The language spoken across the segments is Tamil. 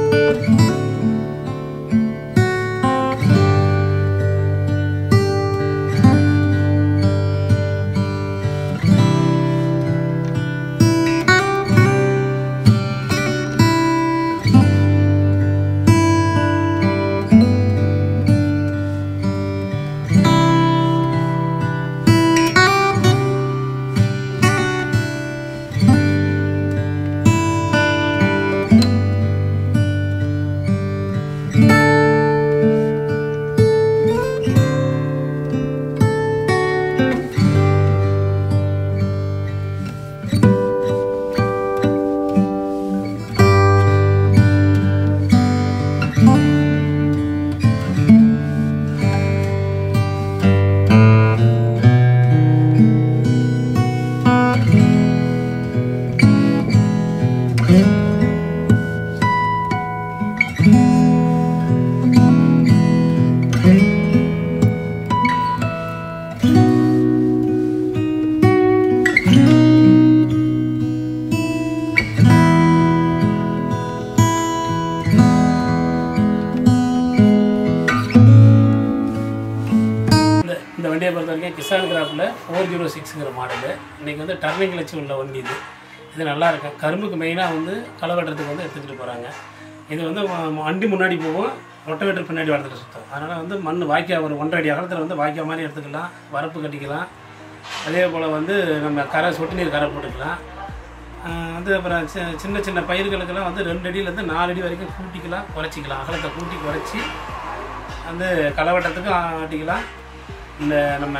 இந்த இந்த வண்டியை பொறுத்த வரைக்கும் கிசான் கிராஃப்டில் ஃபோர் ஜீரோ சிக்ஸுங்கிற மாடலு இன்றைக்கி வந்து டர்னிங் லட்சி உள்ள வண்டி இது இது நல்லா இருக்கும் கரும்புக்கு மெயினாக வந்து களை வெட்டுறதுக்கு வந்து எடுத்துகிட்டு போகிறாங்க இது வந்து வ- வண்டி முன்னாடி போகும் ரொட்டவேட்டர் பின்னாடி வரதுக்கு சுத்தம் அதனால் வந்து மண் வாய்க்கா ஒரு ஒன்றரை அடி அகலத்தில் வந்து வாய்க்கா மாதிரி எடுத்துக்கலாம் வரப்பு கட்டிக்கலாம் அதே போல் வந்து நம்ம கரை சொட்டு நீர் கரை போட்டுக்கலாம் ஆஹ் வந்து அப்புறம் சி- சின்ன சின்ன பயிர்களுக்கெல்லாம் வந்து ரெண்டு அடியிலேருந்து நாலு அடி வரைக்கும் கூட்டிக்கலாம் குறைச்சிக்கலாம் அகலத்தை கூட்டி குறைச்சி வந்து களவட்டத்துக்கும் ஆட்டிக்கலாம் இந்த நம்ம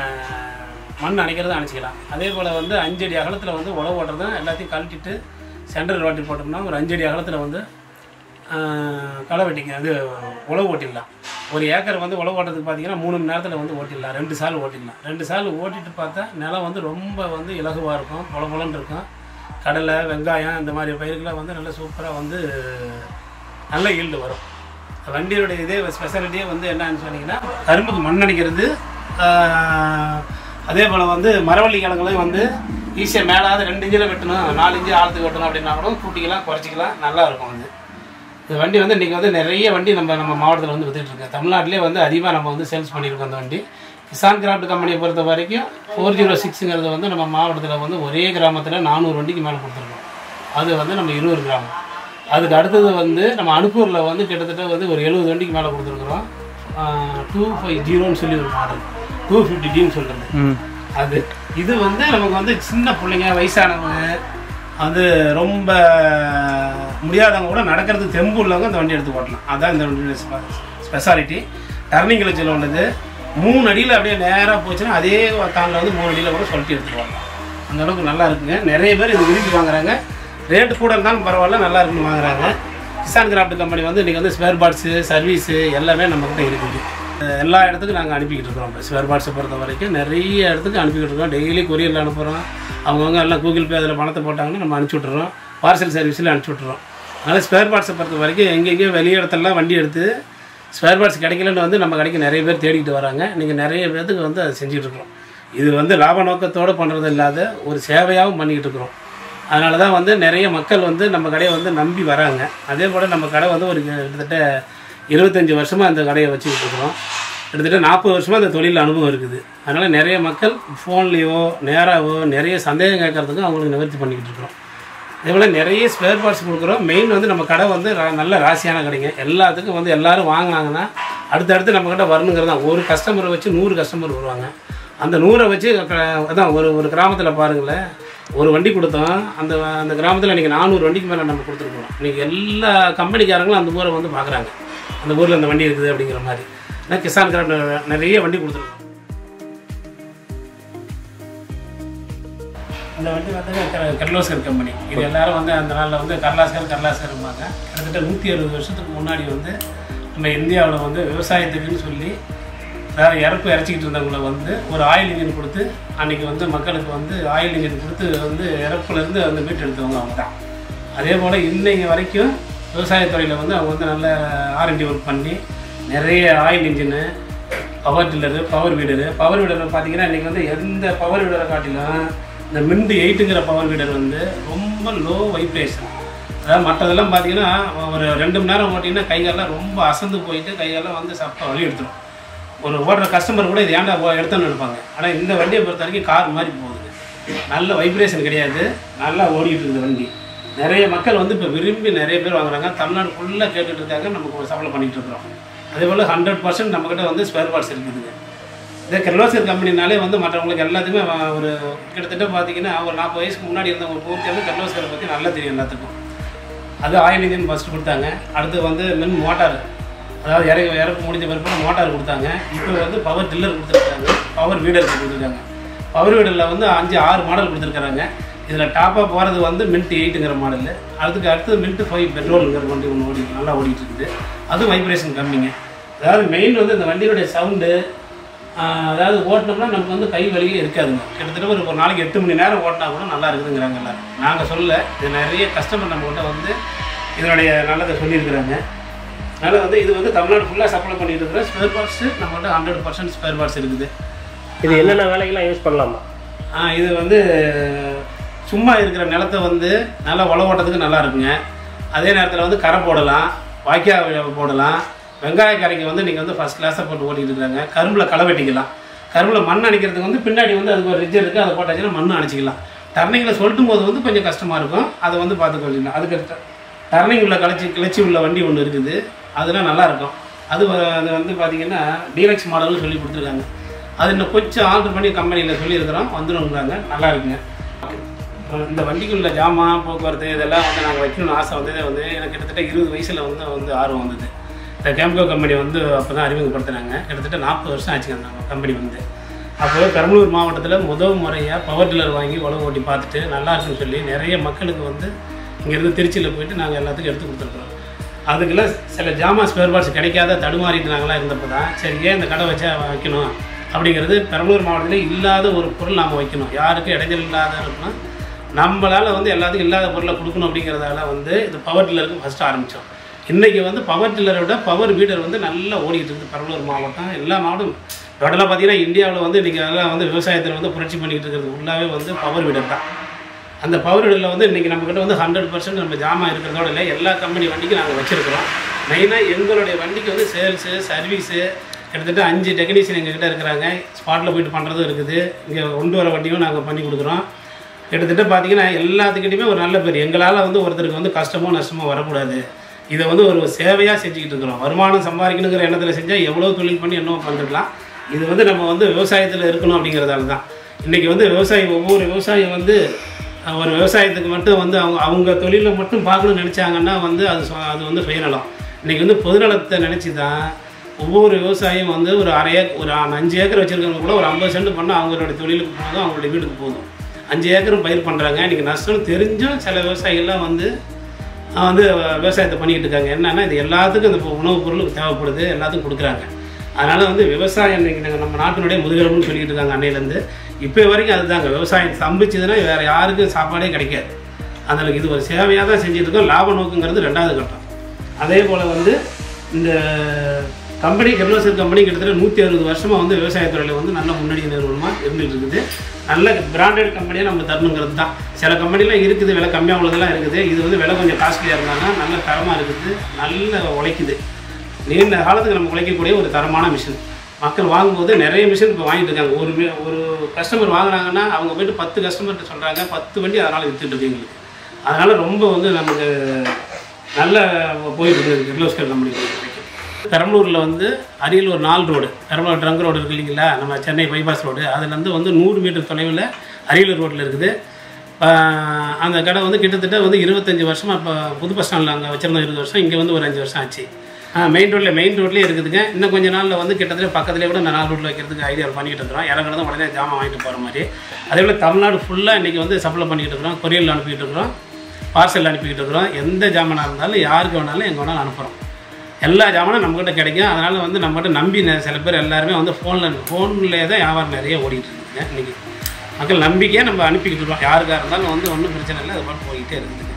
மண் அணைக்கிறதும் அணைச்சிக்கலாம் அதே போல் வந்து அஞ்சடி அகலத்தில் வந்து உழவு ஓட்டுறதும் எல்லாத்தையும் கழட்டிட்டு சென்டர் ரோட்டி போட்டோம்னா ஒரு அஞ்சடி அகலத்தில் வந்து ஆஹ், களை வெட்டிக்க அது உழவு ஓட்டிடலாம் ஒரு ஏக்கர் வந்து உழவு ஓட்டுறதுக்கு பார்த்தீங்கன்னா மூணு மணி நேரத்தில் வந்து ஓட்டிடலாம் ரெண்டு சால் ஓட்டிடலாம் ரெண்டு சால் ஓட்டிட்டு பார்த்தா நிலம் வந்து ரொம்ப வந்து இலகுவாக இருக்கும் பொல பொலன்னு இருக்கும் கடலை வெங்காயம் இந்த மாதிரி பயிர்கள்லாம் வந்து நல்லா சூப்பராக வந்து நல்ல ஈல்டு வரும் வண்டியோட இதே ஸ்பெஷாலிட்டியே வந்து என்னன்னு சொன்னீங்கன்னா கரும்புக்கு மண் அடிக்கிறது ஆஹ், அதே போல் வந்து மரவள்ளி கிழங்குலையும் வந்து ஈஸியாக மேலாவது ரெண்டு இன்ச்சில் வெட்டணும் நாலு இன்ச்சு ஆழத்துக்கு வெட்டணும் அப்படின்னா கூட கூட்டிக்கலாம் குறைச்சிக்கலாம் நல்லா இருக்கும் வந்து இந்த வண்டி வந்து இன்றைக்கி வந்து நிறைய வண்டி நம்ம நம்ம மாவட்டத்தில் வந்து வித்துட்டு இருக்கு தமிழ்நாட்டிலே வந்து அதிகமாக நம்ம வந்து சேல்ஸ் பண்ணியிருக்கோம் அந்த வண்டி கிசான் கிராஃப்ட் கம்பெனியை பொறுத்த வரைக்கும் ஃபோர் ஜீரோ சிக்ஸுங்கிறது வந்து நம்ம மாவட்டத்தில் வந்து ஒரே கிராமத்தில் நானூறு வண்டிக்கு மேலே கொடுத்துருக்கோம் அது வந்து நம்ம இருபது கிராமம் அதுக்கு அடுத்தது வந்து நம்ம அனுப்பூரில் வந்து கிட்டத்தட்ட வந்து ஒரு எழுபது வண்டிக்கு மேலே கொடுத்துருக்குறோம் டூ ஃபைவ் ஜீரோன்னு சொல்லி ஒரு மாடல் டூ ஃபிஃப்டி டின்னு சொல்கிறது ம் அது இது வந்து நமக்கு வந்து சின்ன பிள்ளைங்க வயசானவங்க அது ரொம்ப முடியாதவங்க கூட நடக்கிறதுக்கு தெம்பு உள்ளவங்க இந்த வண்டி எடுத்து ஓட்டலாம் அதான் இந்த வண்டியோட ஸ்பெஷாலிட்டி டர்னிங் கிளச்சில் உள்ளது மூணு அடியில் அப்படியே நேராக போச்சுன்னா அதே தாண்டில் வந்து மூணு அடியில் கூட சொல்லிட்டு எடுத்துட்டு வரலாம் அந்த அளவுக்கு நல்லா இருக்குங்க நிறைய பேர் இது விரும்பி வாங்குறாங்க ரேட்டு கூட இருந்தாலும் பரவாயில்ல நல்லா இருக்குன்னு வாங்குறாங்க கிசான் கிராஃப்ட் கம்பெனி வந்து இன்றைக்கி வந்து ஸ்பேர் பார்ட்ஸு சர்வீஸு எல்லாமே நம்மக்கிட்ட இருக்குது அஹ் எல்லா இடத்துக்கும் நாங்கள் அனுப்பிக்கிட்டு இருக்கிறோம் இப்போ ஸ்பேர் பார்ட்ஸை பொறுத்த வரைக்கும் நிறைய இடத்துக்கு அனுப்பிக்கிட்டு இருக்கோம் டெய்லி கொரியரில் அனுப்புகிறோம் அவங்கவுங்க எல்லாம் கூகுள் பே அதில் பணத்தை போட்டாங்கன்னா நம்ம அனுப்பிச்சி விட்றோம் பார்சல் சர்வீஸில் அனுப்பிச்சி விட்றோம் அதனால் ஸ்பேர் பார்ட்ஸை பொறுத்த வரைக்கும் எங்கெங்கேயோ வெளி இடத்துலலாம் வண்டி எடுத்து ஸ்பேர் பார்ட்ஸ் கிடைக்கலன்னு வந்து நம்ம கடைக்கு நிறைய பேர் தேடிக்கிட்டு வராங்க நீங்கள் நிறைய பேர்த்துக்கு வந்து அதை செஞ்சுட்டு இருக்கிறோம் இது வந்து லாப நோக்கத்தோடு பண்ணுறது இல்லாத ஒரு சேவையாகவும் பண்ணிக்கிட்டு இருக்கிறோம் அதனால தான் வந்து நிறைய மக்கள் வந்து நம்ம கடையை வந்து நம்பி வராங்க அதே போல் நம்ம கடை வந்து ஒரு கிட்டத்தட்ட இருபத்தஞ்சி வருஷமாக அந்த கடையை வச்சுக்கிட்டு இருக்கிறோம் கிட்டத்தட்ட நாற்பது வருஷமாக அந்த தொழில் அனுபவம் இருக்குது அதனால் நிறைய மக்கள் ஃபோன்லேயோ நேராவோ நிறைய சந்தேகம் கேட்கறதுக்கும் அவங்களுக்கு நிவர்த்தி பண்ணிக்கிட்டு இருக்கிறோம் அதே போல் நிறைய ஸ்பேர் பார்ட்ஸ் கொடுக்குறோம் மெயின் வந்து நம்ம கடை வந்து ரா- நல்ல ராசியான கடைங்க எல்லாத்துக்கும் வந்து எல்லாரும் வாங்கினாங்கன்னா அடுத்தடுத்து நம்மக்கிட்ட வரணுங்கிறது தான் ஒரு கஸ்டமரை வச்சு நூறு கஸ்டமர் வருவாங்க அந்த நூறை வச்சு க- அதான் ஒரு ஒரு கிராமத்தில் பாருங்களேன் ஒரு வண்டி கொடுத்தோம் அந்த அந்த கிராமத்தில் இன்றைக்கி நானூறு வண்டிக்கு மேலே நம்ம கொடுத்துருக்கோம் இன்றைக்கி எல்லா கம்பெனிக்காரங்களும் அந்த ஊரை வந்து பார்க்குறாங்க அந்த ஊரில் அந்த வண்டி இருக்குது அப்படிங்கிற மாதிரி ஏன்னா கிசான் கிராஃப்ட் நிறைய வண்டி கொடுத்துருக்கோம் இந்த வண்டி வந்து க- கர்லோஸ்கர் கம்பெனி இது எல்லாரும் வந்து அந்த நாளில் வந்து கர்லாஸ்கர் கர்லாஸ்கர் இருப்பாங்க கிட்டத்தட்ட நூற்றி அறுபது வருஷத்துக்கு முன்னாடி வந்து நம்ம இந்தியாவில் வந்து விவசாயத்துக்குன்னு சொல்லி வேறு இறப்பு இறச்சிக்கிட்டு இருந்தவங்களை வந்து ஒரு ஆயில் இன்ஜின் கொடுத்து அன்றைக்கி வந்து மக்களுக்கு வந்து ஆயில் இன்ஜின் கொடுத்து வந்து இறப்புலேருந்து வந்து மீட்டு எடுத்தவங்க அவங்க தான் அதே போல் இன்னைக்கு வரைக்கும் விவசாயத்துறையில் வந்து அவங்க வந்து நல்ல ஆர்என்டி ஒர்க் பண்ணி நிறைய oil engine power tiller power weeder power weeder பார்த்தீங்கன்னா இன்றைக்கி வந்து எந்த பவர் வீடரை காட்டிலும் இந்த மிண்டு எயிட்டுங்கிற பவர் வீடர் வந்து ரொம்ப லோ வைப்ரேஷன் அதாவது மற்றதெல்லாம் பார்த்தீங்கன்னா ஒரு ரெண்டு மணி நேரம் ஓட்டிங்கன்னா கைகாலெல்லாம் ரொம்ப அசந்து போயிட்டு கைகாலெல்லாம் வந்து சப்ப வழி எடுத்துரும் ஒரு ஓடுற கஸ்டமர் கூட இது ஏன்டா போ எடுத்தோன்னு நினைப்பாங்க ஆனால் இந்த வண்டியை பொறுத்த வரைக்கும் கார் மாதிரி போகுது நல்ல வைப்ரேஷன் கிடையாது நல்லா ஓடிட்டு இருக்குது வண்டி நிறைய மக்கள் வந்து இப்போ விரும்பி நிறைய பேர் வாங்குறாங்க தமிழ்நாடு ஃபுல்லாக கேட்டுட்டு இருக்காங்க நமக்கு சப்ளை பண்ணிட்டு இருக்கிறோம் அதே போல் ஹண்ட்ரட் பர்சன்ட் நம்மக்கிட்ட வந்து ஸ்பேர் பார்ட்ஸ் இருக்குதுங்க இதே கிர்லோசர் கம்பெனினாலே வந்து மற்றவங்களுக்கு எல்லாத்துக்குமே வ- ஒரு கிட்டத்தட்ட பார்த்தீங்கன்னா ஒரு நாற்பது வயசுக்கு முன்னாடி இருந்தவங்க பூர்த்தி வந்து கிர்லோஸ்கரை பற்றி நல்லா தெரியும் எல்லாத்துக்கும் அது ஆயில் இன்ஜின் ஃபஸ்ட்டு கொடுத்தாங்க அடுத்து வந்து மின் மோட்டார் அதாவது இறக்கு இறக்கு முடிஞ்ச பிறகு மோட்டார் கொடுத்தாங்க இப்போ வந்து பவர் டில்லர் கொடுத்துருக்காங்க பவர் வீடர் கொடுத்துருக்காங்க பவர் வீடரில் வந்து அஞ்சு ஆறு மாடல் கொடுத்துருக்காங்க இதில் டாப்பாக போகிறது வந்து மின்ட் எயிட்டுங்கிற மாடல் அதுக்கு அடுத்தது மின்ட் ஃபைவ் பெட்ரோலுங்கிற வண்டி ஒன்று ஓடி நல்லா ஓடிட்டு இருக்குது அதுவும் வைப்ரேஷன் கம்மிங்க அதாவது மெயின் வந்து இந்த வண்டியோடைய சவுண்டு அதாவது ஓட்டினோம்னா நமக்கு வந்து கை வலியே இருக்காதுங்க கிட்டத்தட்ட ஒரு ஒரு நாளைக்கு எட்டு மணி நேரம் ஓட்டினா கூட நல்லா இருக்குதுங்கிறாங்க எல்லாரும் நாங்கள் சொல்ல இது நிறைய கஸ்டமர் நம்மகிட்ட வந்து இதனுடைய நல்லதை சொல்லியிருக்கிறாங்க அதனால் வந்து இது வந்து தமிழ்நாடு ஃபுல்லாக சப்ளை பண்ணிட்டு இருக்கிற ஸ்பேர் பார்ட்ஸு நம்மகிட்ட ஹண்ட்ரட் பர்சன்ட் ஸ்பேர் பார்ட்ஸ் இருக்குது இது என்னென்ன வேலைக்கெல்லாம் யூஸ் பண்ணலாமா ஆ, இது வந்து சும்மா இருக்கிற நிலத்தை வந்து நல்லா உழவு ஓட்டத்துக்கு நல்லா இருக்குங்க அதே நேரத்தில் வந்து கரை போடலாம் வாய்க்கால் போடலாம் வெங்காய கரைக்கு வந்து நீங்கள் வந்து ஃபஸ்ட் கிளாஸாக போட்டு ஓட்டிட்டு இருக்காங்க கரும்பில் களை வெட்டிக்கலாம் கரும்பில் மண் அணைக்கிறதுக்கு வந்து பின்னாடி வந்து அதுக்கு ஒரு ரிஜ் இருக்குது அதை போட்டாச்சுன்னா மண் அணைச்சிக்கலாம் டர்னிங்கில் சொல்லிட்டும் போது வந்து கொஞ்சம் கஷ்டமாக இருக்கும் அதை வந்து பார்த்து கொள்ளிக்கலாம் அதுக்கு டர்னிங் உள்ள கழிச்சி கிளச்சி உள்ள வண்டி ஒன்று இருக்குது அதெல்லாம் நல்லா இருக்கும் அது வ- அது வந்து பார்த்தீங்கன்னா டீலக்ஸ் மாடல்னு சொல்லி கொடுத்துருக்காங்க அது இன்னும் கொஞ்சம் ஆல்டர் பண்ணி கம்பெனியில் சொல்லியிருக்கிறோம் வந்துடுங்கிறாங்க நல்லா இருக்குங்க அஹ் இந்த வண்டிக்குள்ள ஜாமான் போக்குவரத்து இதெல்லாம் வந்து நாங்கள் வைக்கணும்னு ஆசை வந்ததே வந்து எனக்கு கிட்டத்தட்ட இருபது வயசில் வந்து வந்து ஆர்வம் வந்தது இந்த கேம்கோ கம்பெனி வந்து அப்போ தான் அறிமுகப்படுத்தினாங்க கிட்டத்தட்ட நாற்பது வருஷம் ஆச்சுங்க அந்த கம்பெனி வந்து அப்போ பெரம்பலூர் மாவட்டத்தில் முதல் முறையாக பவர் டில்லர் வாங்கி உழவு ஓட்டி பார்த்துட்டு நல்லா இருக்குன்னு சொல்லி நிறைய மக்களுக்கு வந்து இங்கேருந்து திருச்சியில் போயிட்டு நாங்கள் எல்லாத்துக்கும் எடுத்து கொடுத்துருக்குறோம் அதுக்கெல்லாம் சில ஜாமான் ஸ்பேர் பார்ட்ஸ் கிடைக்காத தடுமாறிட்டு நாங்களாம் இருந்தப்போ தான் சரி ஏன் இந்த கடை வச்சா வைக்கணும் அப்படிங்கிறது பெரம்பலூர் மாவட்டத்தில் இல்லாத ஒரு பொருள் நாம் வைக்கணும் யாருக்கும் இடைஞ்சல் இல்லாத இருக்கணும் நம்மளால் வந்து எல்லாத்துக்கும் இல்லாத பொருளை கொடுக்கணும் அப்படிங்கிறதால வந்து இந்த பவர் டில்லருக்கு ஃபஸ்ட்டு ஆரம்பித்தோம் இன்றைக்கி வந்து பவர் டில்லரை விட பவர் வீடர் வந்து நல்லா ஓடிட்டு இருக்குது பெரம்பலூர் மாவட்டம் எல்லா மாவட்டம் டோட்டலாக பார்த்தீங்கன்னா இந்தியாவில் வந்து இன்றைக்கி அதெல்லாம் வந்து விவசாயத்தில் வந்து புரட்சி பண்ணிக்கிட்டு இருக்கிறது ஃபுல்லாகவே வந்து பவர் வீடர் தான் அந்த பவர் வீடரில் வந்து இன்றைக்கி நம்மக்கிட்ட வந்து ஹண்ட்ரட் பர்சன்ட் நம்ம ஜாமான் இருக்கிறதோட இல்லை எல்லா கம்பெனி வண்டிக்கும் நாங்கள் வச்சுருக்கிறோம் மெயினாக எங்களுடைய வண்டிக்கு வந்து சேல்ஸு சர்வீஸு கிட்டத்தட்ட அஞ்சு டெக்னீஷியன் எங்ககிட்ட இருக்கிறாங்க ஸ்பாட்டில் போயிட்டு பண்ணுறதும் இருக்குது இங்கே கொண்டு வர வண்டியும் நாங்கள் பண்ணி கொடுக்குறோம் கிட்டத்தட்ட பார்த்தீங்கன்னா எல்லாத்துக்கிட்டையுமே ஒரு நல்ல பேர் எங்களால் வந்து ஒருத்தருக்கு வந்து கஷ்டமோ நஷ்டமோ வரக்கூடாது இதை வந்து ஒரு சேவையாக செஞ்சுக்கிட்டு இருக்கிறோம் வருமானம் சம்பாதிக்கணுங்கிற எண்ணத்தில் செஞ்சால் எவ்வளோ தொழில் பண்ணி என்னவோ பண்ணிருக்கலாம் இது வந்து நம்ம வந்து விவசாயத்தில் இருக்கணும் அப்படிங்கிறதால தான் இன்றைக்கி வந்து விவசாயி ஒவ்வொரு விவசாயியும் வந்து அஹ், ஒரு விவசாயத்துக்கு மட்டும் வந்து அவங்க அவங்க தொழிலை மட்டும் பார்க்கணும்னு நினச்சாங்கன்னா வந்து அது சொ- அது வந்து சுயநலம் இன்றைக்கி வந்து பொதுநலத்தை நினச்சி தான் ஒவ்வொரு விவசாயியும் வந்து ஒரு அரை ஏக் ஒரு அஞ்சு ஏக்கர் வச்சுருக்கவங்க கூட ஒரு ஐம்பது சென்ட் பண்ணால் அவங்களோட தொழிலுக்கு போதும் அவங்களுடைய வீட்டுக்கு போதும் அஞ்சு ஏக்கரும் பயிர் பண்ணுறாங்க இன்றைக்கி நஷ்டம் தெரிஞ்சும் சில விவசாயிகள்லாம் வந்து அஹ், வந்து விவசாயத்தை பண்ணிக்கிட்டு இருக்காங்க என்னன்னா இது எல்லாத்துக்கும் இந்த உணவுப் பொருளுக்கு தேவைப்படுது எல்லாத்துக்கும் கொடுக்குறாங்க அதனால் வந்து விவசாயம் இன்னைக்கு நாங்கள் நம்ம நாட்டினுடைய முதுகெலும்புன்னு சொல்லிட்டு இருக்காங்க அன்னையிலேருந்து இப்போ வரைக்கும் அதுதாங்க விவசாயம் ஸ்தம்பிச்சதுன்னா வேறு யாருக்கும் சாப்பாடே கிடைக்காது அதனால் இது ஒரு சேவையாக தான் செஞ்சுட்டு இருக்கோம் லாப நோக்குங்கிறது ரெண்டாவது கட்டம் அதே போல் வந்து இந்த கம்பெனி கெர்லோசர் கம்பெனி கிட்டத்தட்ட நூற்றி அறுபது வருஷமாக வந்து விவசாயத்துறையில் வந்து நல்ல முன்னணி நிறுவனமாக இருந்துகிட்டு இருக்குது நல்ல பிராண்டட் கம்பெனியாக நம்ம தரணுங்கிறது தான் சில கம்பெனிலாம் இருக்குது விலை கம்மியாக உள்ளதெல்லாம் இருக்குது இது வந்து விலை கொஞ்சம் காஸ்ட்லியாக இருந்தாங்க நல்ல தரமாக இருக்குது நல்ல உழைக்குது நீண்ட காலத்துக்கு நம்ம உழைக்கக்கூடிய ஒரு தரமான மிஷின் மக்கள் வாங்கும்போது நிறைய மிஷின் இப்போ வாங்கிட்டு இருக்காங்க ஒரு மி- ஒரு கஸ்டமர் வாங்குனாங்கன்னா அவங்க போயிட்டு பத்து கஸ்டமர்கிட்ட சொல்கிறாங்க பத்து வண்டி அதனால் வித்துட்டு இருக்கு எங்களுக்கு அதனால் ரொம்ப வந்து நமக்கு நல்ல போயிட்டு இருக்குது கிர்லோஸ்கர் கம்பெனி பெரம்பலூரில் வந்து அரியலூர் நாலு ரோடு பெரம்பலூர் ட்ரங்க் ரோடு இருக்கு இல்லைங்களா நம்ம சென்னை பைபாஸ் ரோடு அதுலேருந்து வந்து நூறு மீட்டர் தொலைவில் அரியலூர் ரோட்டில் இருக்குது ஆஹ் அந்த கடை வந்து கிட்டத்தட்ட வந்து இருபத்தஞ்சி வருஷமாக இப்போ புது பஸ் ஸ்டாண்டில் அங்கே வச்சிருந்தோம் இருபது வருஷம் இங்கே வந்து ஒரு அஞ்சு வருஷம் ஆச்சு மெயின் ரோட்டில் மெயின் ரோட்லேயே இருக்குதுங்க இன்னும் கொஞ்ச நாளில் வந்து கிட்டத்தட்ட பக்கத்துலேயே கூட இந்த நாலு ரோட்டில் வைக்கிறதுக்கு ஐடியா பண்ணிக்கிட்டு இருக்கிறோம் இறங்குறதும் உடனே ஜாமான் வாங்கிட்டு போகிற மாதிரி அதே போல் தமிழ்நாடு ஃபுல்லாக இன்றைக்கி வந்து சப்ளை பண்ணிக்கிட்டு இருக்கிறோம் கொரியரில் அனுப்பிக்கிட்டு இருக்கிறோம் பார்சல் அனுப்பிக்கிட்டு இருக்கிறோம் எந்த ஜாமானாக இருந்தாலும் யாருக்கு வேணாலும் எங்கே வேணாலும் அனுப்புகிறோம் எல்லா ஜாமானும் நம்மகிட்ட கிடைக்கும் அதனால் வந்து நம்மகிட்ட நம்பி நெ- சில பேர் எல்லாருமே வந்து ஃபோனில் ஃபோன்லேயே தான் வியாபாரம் நிறைய ஓடிட்டு இருக்குங்க இன்றைக்கி மக்கள் நம்பிக்கையாக நம்ம அனுப்பிக்கிட்டு இருக்கோம் யாருக்காக இருந்தாலும் வந்து ஒன்றும் பிரச்சனை இல்லை அது பாட்டு போய்கிட்டே இருக்குது